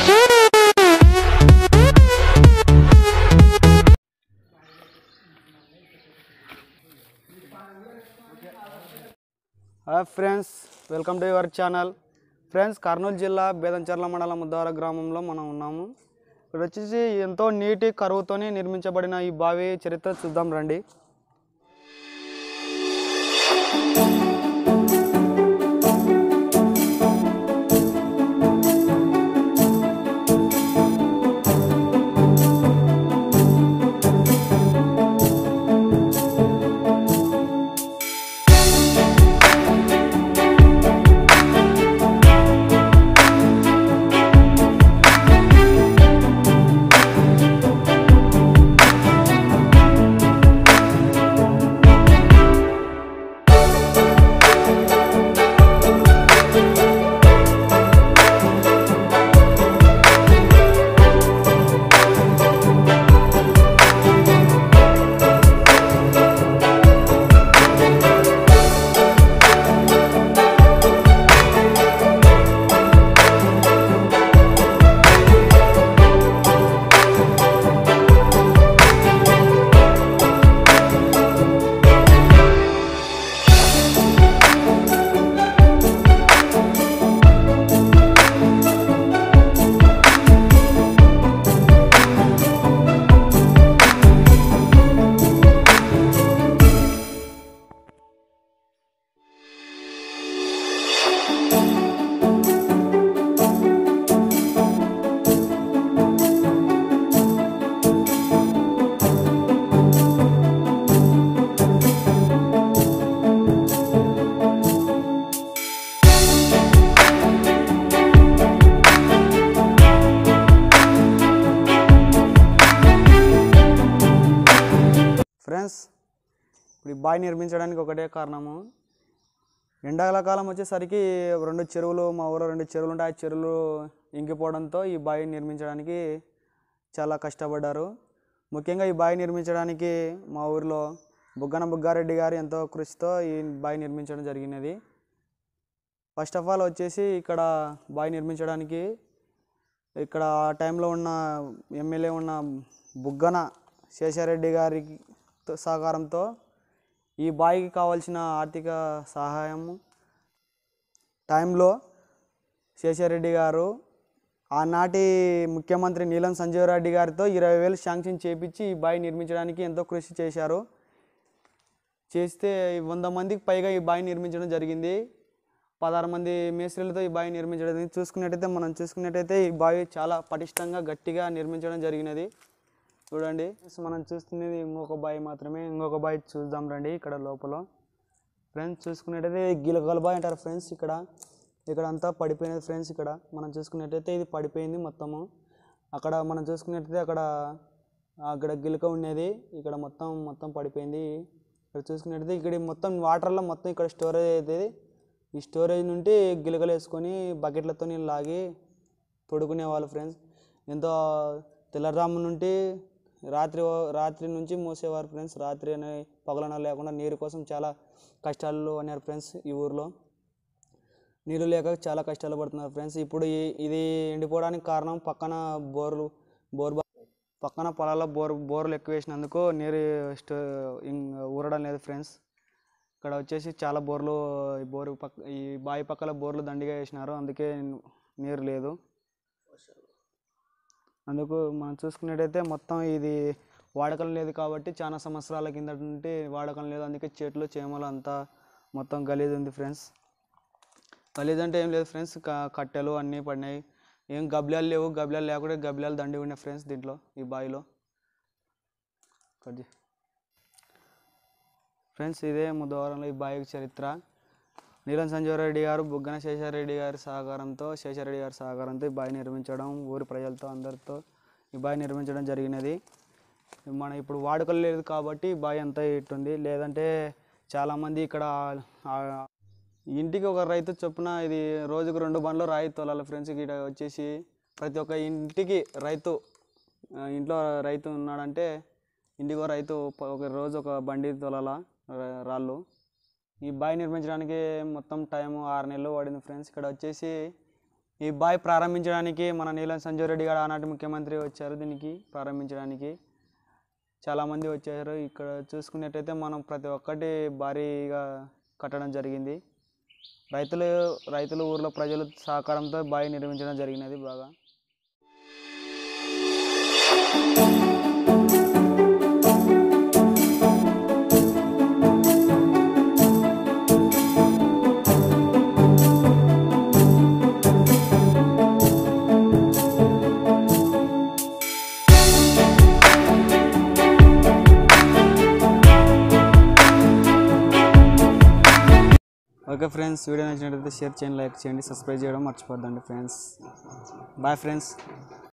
Hi friends welcome to your channel friends Kurnool జిల్లా బేదంచెర్ల మండలం ముద్దవర గ్రామంలో మనం ఉన్నాము ఇక్కడ వచ్చేసి ఎంతో నీటి కరువుతోని నిర్మించబడిన ఈ బావి చరిత్ర చూద్దాం రండి ఫ్రెండ్స్ ఇప్పుడు ఈ బావి నిర్మించడానికి ఒకటే కారణము ఎండాకాలం వచ్చేసరికి రెండు చెరువులు మా ఊళ్ళో రెండు చెరువులు ఉంటాయి ఆ చెరువులు ఇంకిపోవడంతో ఈ బావి నిర్మించడానికి చాలా కష్టపడ్డారు ముఖ్యంగా ఈ బావి నిర్మించడానికి మా ఊరిలో బుగ్గన బుగ్గారెడ్డి గారు ఎంతో కృషితో ఈ బావి నిర్మించడం జరిగినది ఫస్ట్ ఆఫ్ ఆల్ వచ్చేసి ఇక్కడ బావి నిర్మించడానికి ఇక్కడ ఆ టైంలో ఉన్న ఎమ్మెల్యే ఉన్న బుగ్గన శేషారెడ్డి గారి తో- సహకారంతో ఈ బావికి కావాల్సిన ఆర్థిక సహాయము టైంలో శేషారెడ్డి గారు ఆనాటి ముఖ్యమంత్రి నీలం సంజీవ్ రెడ్డి గారితో ఇరవై వేలు శాంక్షన్ చేపించి ఈ బావి నిర్మించడానికి ఎంతో కృషి చేశారు చేస్తే వంద మందికి పైగా ఈ బావి నిర్మించడం జరిగింది పదహారు మంది మేస్త్రీలతో ఈ బావి నిర్మించడం జరిగింది. చూసుకున్నట్టయితే మనం చూసుకున్నట్టయితే ఈ బావి చాలా పటిష్టంగా గట్టిగా నిర్మించడం జరిగినది చూడండి మనం చూస్తున్నది ఇంకొక బావి మాత్రమే ఇంకొక బావి చూద్దాం రండి ఇక్కడ లోపల ఫ్రెండ్స్ చూసుకున్నట్టయితే గిలగల బావి అంటారు ఫ్రెండ్స్ ఇక్కడ ఇక్కడ అంతా పడిపోయినది ఫ్రెండ్స్ ఇక్కడ మనం చూసుకున్నట్టయితే ఇది పడిపోయింది మొత్తము అక్కడ మనం చూసుకున్నట్టయితే అక్కడ అక్కడ గిలక ఉండేది ఇక్కడ మొత్తం మొత్తం పడిపోయింది ఇక్కడ చూసుకున్నట్టయితే ఇక్కడ మొత్తం వాటర్లో మొత్తం ఇక్కడ స్టోరేజ్ అవుతుంది ఈ స్టోరేజ్ నుండి గిలకలు వేసుకొని బకెట్లతో లాగి తొడుకునే వాళ్ళు ఫ్రెండ్స్ ఎంతో తెల్లరాము నుండి రాత్రి రాత్రి నుంచి మూసేవారు ఫ్రెండ్స్ రాత్రి అనే పగలన లేకుండా నీరు కోసం చాలా కష్టాలు అన్నారు ఫ్రెండ్స్ ఈ ఊర్లో నీళ్ళు లేక చాలా కష్టాలు పడుతున్నారు ఫ్రెండ్స్ ఇప్పుడు ఈ- ఇది ఎండిపోవడానికి కారణం పక్కన బోర్లు బోర్ బా- పక్కన పొలాల్లో బోర్ బోర్లు ఎక్కువ వేసినందుకు నీరు స్టో ఇం- ఊరడం లేదు ఫ్రెండ్స్ ఇక్కడ వచ్చేసి చాలా బోర్లు ఈ బోరు పక్క ఈ బావి పక్కల బోర్లు దండిగా వేసినారు అందుకే నీరు లేదు అందుకు మనం చూసుకున్నట్టయితే మొత్తం ఇది వాడకం లేదు కాబట్టి చాలా సంవత్సరాల కిందట నుండి వాడకం లేదు అందుకే చెట్లు చేమలు అంతా మొత్తం గలీజ్ ఉంది ఫ్రెండ్స్ గలీజ్ అంటే ఏం లేదు ఫ్రెండ్స్ కట్టెలు అన్నీ పడినాయి ఏం గబ్లాలు లేవు గబ్లాలు లేకుండా గబ్లాలు దండి ఉన్నాయి ఫ్రెండ్స్ దీంట్లో ఈ బావిలో కట్ చేయి. ఫ్రెండ్స్ ఇదే ముద్దవరంలో ఈ బావి చరిత్ర నీలం సంజీవ రెడ్డి గారు బుగ్గన శేషారెడ్డి గారి సహకారంతో శేషారెడ్డి గారి సహకారంతో ఈ బావి నిర్మించడం ఊరి ప్రజలతో అందరితో ఈ బావి నిర్మించడం జరిగినది మన ఇప్పుడు వాడుకలు లేదు కాబట్టి ఈ బావి అంతా ఇట్టుంది లేదంటే చాలామంది ఇక్కడ ఆ- ఇంటికి ఒక రైతు చొప్పున ఇది రోజుకు రెండు బండ్లు రాయి తోలాలి ఫ్రెండ్స్ ఇక్కడ వచ్చేసి ప్రతి ఒక్క ఇంటికి రైతు ఆ, ఇంట్లో రైతు ఉన్నాడంటే ఇంటికి ఒక రైతు ప- ఒక రోజు ఒక బండి తోలాల రా- రాళ్ళు ఈ బావి నిర్మించడానికి మొత్తం టైం ఆరు నెలలు పడింది ఫ్రెండ్స్ ఇక్కడ వచ్చేసి ఈ బాయ్ ప్రారంభించడానికి మన నీలం సంజయ్ రెడ్డి గారు ఆనాటి ముఖ్యమంత్రి వచ్చారు దీనికి ప్రారంభించడానికి చాలామంది వచ్చారు ఇక్కడ చూసుకున్నట్టయితే మనం ప్రతి ఒక్కటి భారీగా కట్టడం జరిగింది రైతులు రైతులు ఊర్లో ప్రజలు సహకారంతో బావి నిర్మించడం జరిగినది బాగా ఓకే ఫ్రెండ్స్ వీడియో నచ్చినట్లయితే షేర్ చేయండి లైక్ చేయండి సబ్స్క్రైబ్ చేయడం మర్చిపోద్దండి ఫ్రెండ్స్ బాయ్ ఫ్రెండ్స్